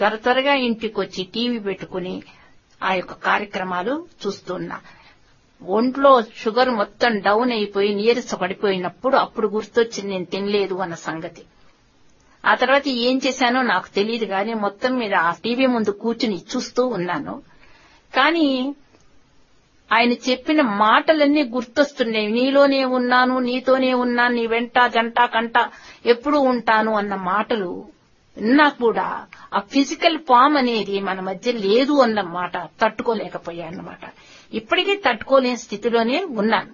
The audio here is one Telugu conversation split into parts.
త్వర త్వరగా ఇంటికి వచ్చి టీవీ పెట్టుకుని ఆ యొక్క కార్యక్రమాలు చూస్తున్నా ఒంట్లో షుగర్ మొత్తం డౌన్ అయిపోయి నీరస పడిపోయినప్పుడు అప్పుడు గుర్తొచ్చింది నేను తినలేదు అన్న సంగతి ఆ తర్వాత ఏం చేశానో నాకు తెలియదు కానీ మొత్తం మీద ఆ టీవీ ముందు కూర్చుని చూస్తూ ఉన్నాను కానీ ఆయన చెప్పిన మాటలన్నీ గుర్తొస్తున్నాయి నీలోనే ఉన్నాను నీతోనే ఉన్నాను నీ వెంట జంట కంట ఎప్పుడూ ఉంటాను అన్న మాటలు విన్నా కూడా ఆ ఫిజికల్ ఫామ్ అనేది మన మధ్య లేదు అన్న మాట తట్టుకోలేకపోయానమాట ఇప్పటికీ తట్టుకోలేని స్థితిలోనే ఉన్నాను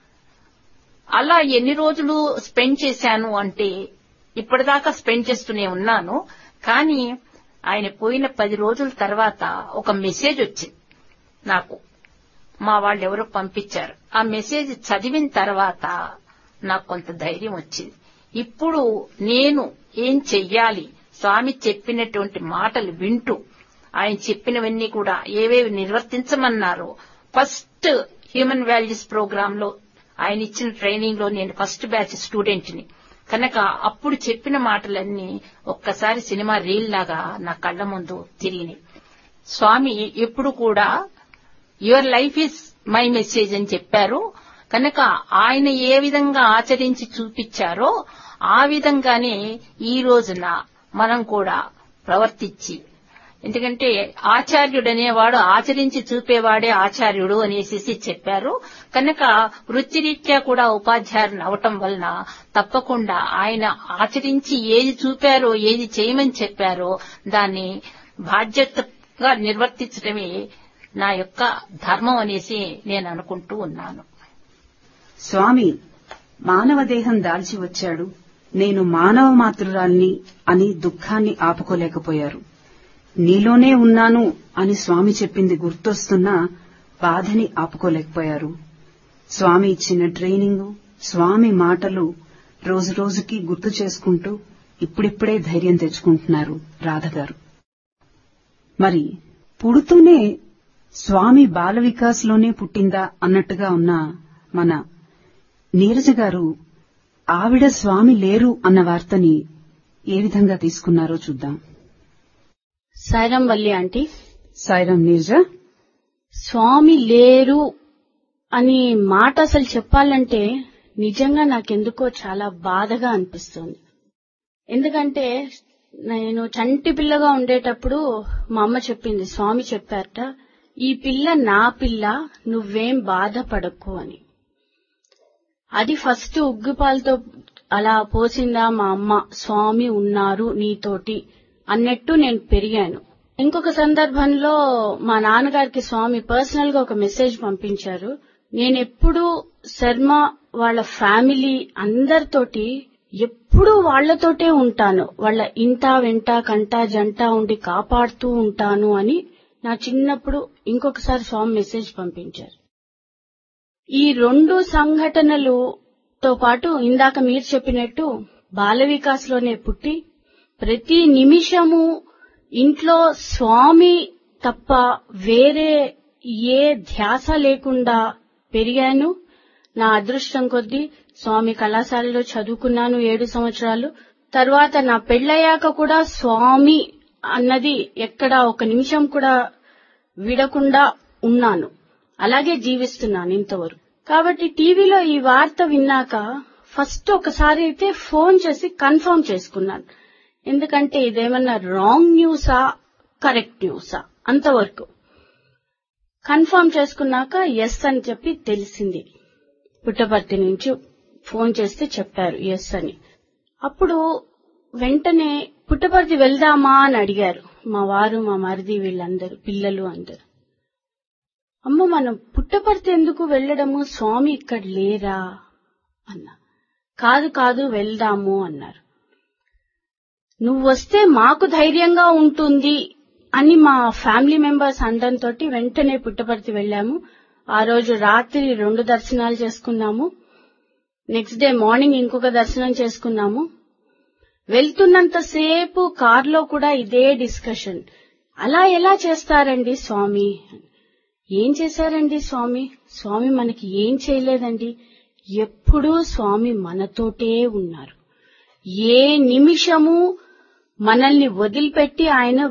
అలా ఎన్ని రోజులు స్పెండ్ చేశాను అంటే ఇప్పటిదాకా స్పెండ్ చేస్తూనే ఉన్నాను కానీ ఆయన పోయిన పది రోజుల తర్వాత ఒక మెసేజ్ వచ్చింది నాకు మా వాళ్ళు ఎవరో పంపించారు ఆ మెసేజ్ చదివిన తర్వాత నాకు కొంత ధైర్యం వచ్చింది ఇప్పుడు నేను ఏం చెయ్యాలి స్వామి చెప్పినటువంటి మాటలు వింటూ ఆయన చెప్పినవన్నీ కూడా ఏవేవి నిర్వర్తించమన్నారో ఫస్ట్ హ్యూమన్ వాల్యూస్ ప్రోగ్రామ్ లో ఆయన ఇచ్చిన ట్రైనింగ్ లో నేను ఫస్ట్ బ్యాచ్ స్టూడెంట్ ని కనుక అప్పుడు చెప్పిన మాటలన్నీ ఒక్కసారి సినిమా రీల్ లాగా నా కళ్ల ముందు తిరిగినాయి స్వామి ఎప్పుడు కూడా your life is my message అని చెప్పారు కనుక ఆయన ఏ విధంగా ఆచరించి చూపించారో ఆ విధంగానే ఈ రోజున మనం కూడా ప్రవర్తించి ఎందుకంటే ఆచార్యుడు అనేవాడు ఆచరించి చూపేవాడే ఆచార్యుడు అనేసి చెప్పారు కనుక వృత్తిరీత్యా కూడా ఉపాధ్యాయుని అవటం వలన తప్పకుండా ఆయన ఆచరించి ఏది చూపారో ఏది చేయమని చెప్పారో దాన్ని బాధ్యతగా నిర్వర్తించడమే నా యొక్క ధర్మం అనేసి నేను అనుకుంటూ ఉన్నాను స్వామి మానవ దేహం దాల్చి వచ్చాడు నేను మానవ మాతృరాల్ని అని దుఃఖాన్ని ఆపుకోలేకపోయారు నీలోనే ఉన్నాను అని స్వామి చెప్పింది గుర్తొస్తున్నా బాధని ఆపుకోలేకపోయారు స్వామి ఇచ్చిన ట్రైనింగు స్వామి మాటలు రోజు రోజుకి గుర్తు చేసుకుంటూ ఇప్పుడిప్పుడే ధైర్యం తెచ్చుకుంటున్నారు రాధగారు మరి పుడుతూనే స్వామి బాల వికాస్లోనే పుట్టిందా అన్నట్టుగా ఉన్న మన నీరజ గారు ఆవిడ స్వామి లేరు అన్న వార్తని ఏ విధంగా తీసుకున్నారో చూద్దాం సాయిరాం వల్లి ఆంటీ సాయిరాం నీరజ స్వామి లేరు అని మాట అసలు చెప్పాలంటే నిజంగా నాకెందుకో చాలా బాధగా అనిపిస్తుంది ఎందుకంటే నేను చంటి పిల్లగా ఉండేటప్పుడు మా అమ్మ చెప్పింది స్వామి చెప్పారట ఈ పిల్ల నా పిల్ల నువ్వేం బాధపడకు అని అది ఫస్ట్ ఉగ్గుపాలతో అలా పోసిందా మా అమ్మ స్వామి ఉన్నారు నీతోటి అన్నట్టు నేను పెరిగాను ఇంకొక సందర్భంలో మా నాన్నగారికి స్వామి పర్సనల్ గా ఒక మెసేజ్ పంపించారు నేనెప్పుడు శర్మ వాళ్ళ ఫ్యామిలీ అందరితోటి ఎప్పుడూ వాళ్లతోటే ఉంటాను వాళ్ళ ఇంట వెంట కంట జంట ఉండి కాపాడుతూ ఉంటాను అని నా చిన్నప్పుడు ఇంకొకసారి స్వామి మెసేజ్ పంపించారు ఈ రెండు సంఘటనలుతో పాటు ఇందాక మీరు చెప్పినట్టు బాల వికాస్లోనే పుట్టి ప్రతి నిమిషము ఇంట్లో స్వామి తప్ప వేరే ఏ ధ్యాస లేకుండా పెరిగాను నా అదృష్టం కొద్దీ స్వామి కళాశాలలో చదువుకున్నాను ఏడు సంవత్సరాలు తర్వాత నా పెళ్ళయ్యాక కూడా స్వామి అన్నది ఎక్కడ ఒక నిమిషం కూడా విడకుండా ఉన్నాను అలాగే జీవిస్తున్నాను ఇంతవరకు కాబట్టి టీవీలో ఈ వార్త విన్నాక ఫస్ట్ ఒకసారి అయితే ఫోన్ చేసి కన్ఫర్మ్ చేసుకున్నాను ఎందుకంటే ఇదేమన్నా రాంగ్ న్యూసా కరెక్ట్ న్యూసా అంతవరకు కన్ఫర్మ్ చేసుకున్నాక ఎస్ అని చెప్పి తెలిసింది పుట్టపర్తి నుంచి ఫోన్ చేస్తే చెప్పారు ఎస్ అని అప్పుడు వెంటనే పుట్టపర్తి వెళ్దామా అని అడిగారు మా వారు మా మరిది వీళ్ళందరూ పిల్లలు అందరు అమ్మ మనం పుట్టపర్తి ఎందుకు వెళ్ళడము స్వామి ఇక్కడ లేరా అన్నా కాదు కాదు వెళ్దాము అన్నారు నువ్వు వస్తే మాకు ధైర్యంగా ఉంటుంది అని మా ఫ్యామిలీ మెంబర్స్ అందరితో వెంటనే పుట్టపర్తి వెళ్ళాము ఆ రోజు రాత్రి రెండు దర్శనాలు చేసుకున్నాము నెక్స్ట్ డే మార్నింగ్ ఇంకొక దర్శనం చేసుకున్నాము వెళ్తున్నంతసేపు కార్లో కూడా ఇదే డిస్కషన్ అలా ఎలా చేస్తారండి స్వామి ఏం చేశారండి స్వామి స్వామి మనకి ఏం చేయలేదండి ఎప్పుడూ స్వామి మనతోటే ఉన్నారు ఏ నిమిషము మనల్ని వదిలిపెట్టి ఆయన